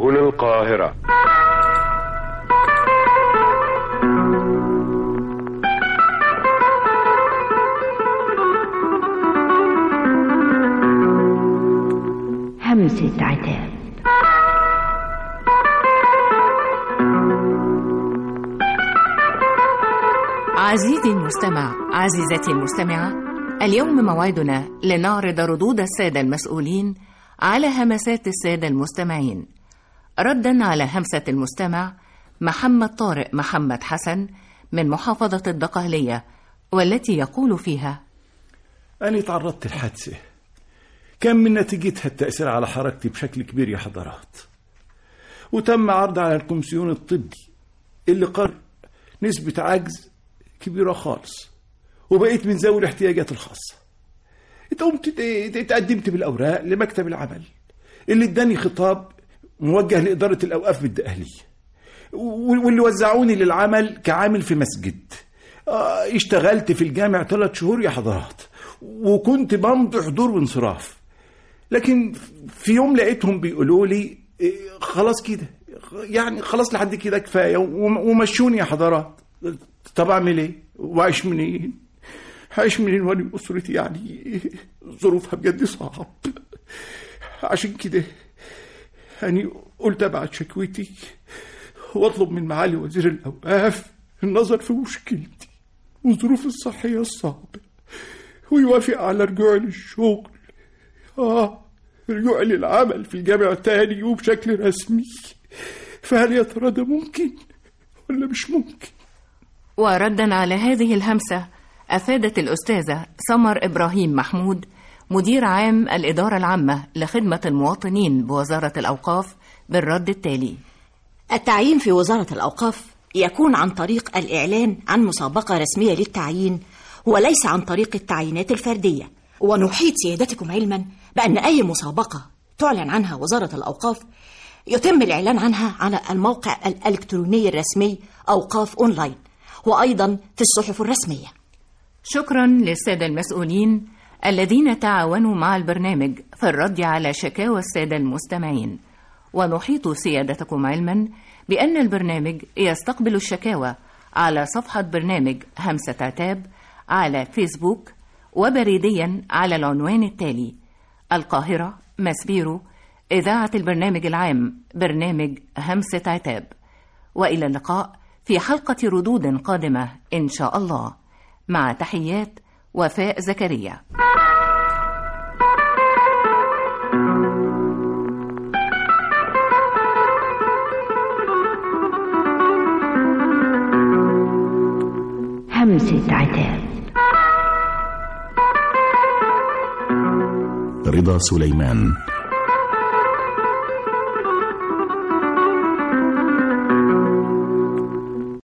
هنا القاهرة همسة عتاب عزيزي المستمع عزيزتي المستمعة اليوم موعدنا لنعرض ردود السادة المسؤولين على همسات السادة المستمعين ردا على همسة المستمع محمد طارق محمد حسن من محافظة الدقهلية والتي يقول فيها أنا تعرضت لحادثة كان من نتيجتها التأثير على حركتي بشكل كبير يا حضرات وتم عرض على الكومسيون الطبي اللي قرر نسبة عجز كبيرة خالص وبقيت من ذوي الاحتياجات الخاصة قمت اتقدمت بالأوراق لمكتب العمل اللي اداني خطاب موجه لإدارة الأوقاف بالدقهلية واللي وزعوني للعمل كعامل في مسجد آه، اشتغلت في الجامع ثلاث شهور يا حضرات وكنت بمضي حضور وانصراف لكن في يوم لقيتهم بيقولوا لي إيه، خلاص كده يعني خلاص لحد كده كفايه وم- ومشوني يا حضرات طب اعمل ايه واعيش منين هعيش منين وانا اسرتي يعني ظروفها بجد صعب عشان كده يعني قلت ابعت شكوتي واطلب من معالي وزير الاوقاف النظر في مشكلتي وظروفي الصحيه الصعبه ويوافق على رجوعي للشغل اه رجوعي للعمل في الجامعة تاني وبشكل رسمي فهل يا ترى ده ممكن ولا مش ممكن وردا على هذه الهمسة أفادت الأستاذة سمر إبراهيم محمود مدير عام الإدارة العامة لخدمة المواطنين بوزارة الأوقاف بالرد التالي التعيين في وزارة الأوقاف يكون عن طريق الإعلان عن مسابقة رسمية للتعيين وليس عن طريق التعيينات الفردية ونحيط سيادتكم علما بأن أي مسابقة تعلن عنها وزارة الأوقاف يتم الإعلان عنها على الموقع الإلكتروني الرسمي أوقاف أونلاين وأيضا في الصحف الرسمية شكرا للسادة المسؤولين الذين تعاونوا مع البرنامج في الرد على شكاوى السادة المستمعين ونحيط سيادتكم علما بأن البرنامج يستقبل الشكاوى على صفحة برنامج همسة عتاب على فيسبوك وبريديا على العنوان التالي القاهرة مسبيرو إذاعة البرنامج العام برنامج همسة عتاب وإلى اللقاء في حلقة ردود قادمة إن شاء الله مع تحيات وفاء زكريا همسة عتاب رضا سليمان